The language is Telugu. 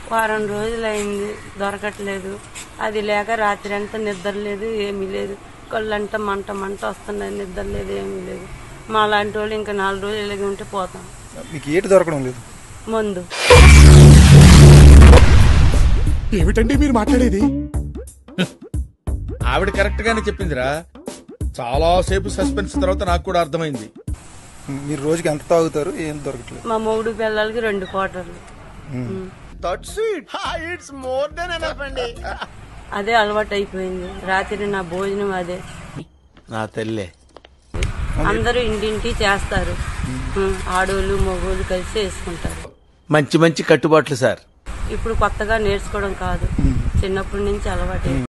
వారం రోజులు అయింది దొరకట్లేదు అది లేక రాత్రి అంతా నిద్ర లేదు ఏమీ లేదు కళ్ళంతా మంట మంట వస్తున్నాయి నిద్ర లేదు ఏమీ లేదు మా లాంటి వాళ్ళు ఇంకా నాలుగు రోజులు ఇలాగే ఉంటే పోతాం మీకు ఏటి దొరకడం లేదు మందు ఏమిటండి మీరు మాట్లాడేది ఆవిడ కరెక్ట్ గానే చెప్పిందిరా చాలా సేపు సస్పెన్స్ తర్వాత నాకు కూడా అర్థమైంది మీరు రోజుకి ఎంత తాగుతారు ఏం దొరకట్లేదు మా మొగుడు పిల్లలకి రెండు కోటర్లు ఇట్స్ మోర్ దెన్ ఎనఫ్ అండి అదే అలవాటు అయిపోయింది రాత్రి నా భోజనం అదే నా తెల్లే అందరూ ఇంటింటి చేస్తారు ఉం, ఆడోళ్ళు మగోళ్ళు కలిసి వేసుకుంటారు మంచి మంచి కట్టుబాట్లు సార్ ఇప్పుడు కొత్తగా నేర్చుకోవడం కాదు చిన్నప్పటి నుంచి అలవాటు